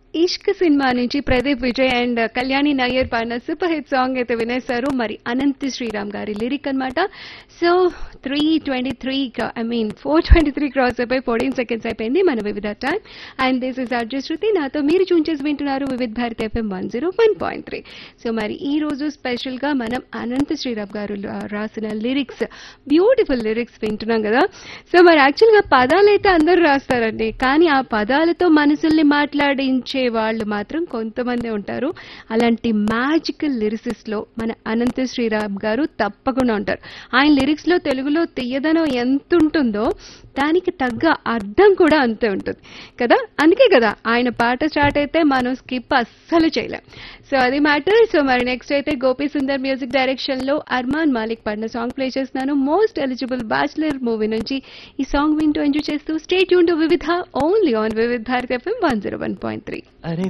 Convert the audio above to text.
ఇష్క్ cinema నుంచి Pradeep Vijay and Kalyani Nayyar పాడిన super hit song అయితే వినేశారు మరి అనంత్ శ్రీరామ్ గారి లిరిక్ అన్నమాట so three twenty three I mean four twenty three cross అయిపోయి ఫోర్టీన్ సెకండ్స్ అయిపోయింది మన Vividh time and this is Arju Shruti నాతో మీరు చూన్ చేసి వింటున్నారు Vividh Bharati FM one zero one point three so మరి ఈ రోజు స్పెషల్ గా మనం అనంత్ శ్రీరామ్ గారు రా- రాసిన లిరిక్స్ బ్యూటిఫుల్ లిరిక్స్ వింటున్నాం కదా సో మరి యాక్చువల్ గా పదాలు అయితే అందరూ రాస్తారండి కానీ ఆ పదాలతో మనసుల్ని మాట్లాడించే వాళ్ళు మాత్రం కొంతమంది ఉంటారు అలాంటి మ్యాజికల్ లిరిసిస్ట్ లో మన అనంత శ్రీరామ్ గారు తప్పకుండా ఉంటారు ఆయన లిరిక్స్ లో తెలుగులో తీయదనం ఎంత ఉంటుందో దానికి తగ్గ అర్థం కూడా అంతే ఉంటుంది కదా అందుకే కదా ఆయన పాట స్టార్ట్ అయితే మనం స్కిప్ అస్సలు చేయలేం సో అది మ్యాటర్ సో మరి నెక్స్ట్ అయితే గోపి సుందర్ మ్యూజిక్ డైరెక్షన్ లో అర్మాన్ మాలిక్ పాడిన సాంగ్ ప్లే చేస్తున్నాను మోస్ట్ ఎలిజిబుల్ బ్యాచులర్ మూవీ నుంచి ఈ సాంగ్ వింటూ ఎంజాయ్ చేస్తూ స్టేట్ యూన్ టు వివిధ only on Vividh Bharat FM one zero one point three అరే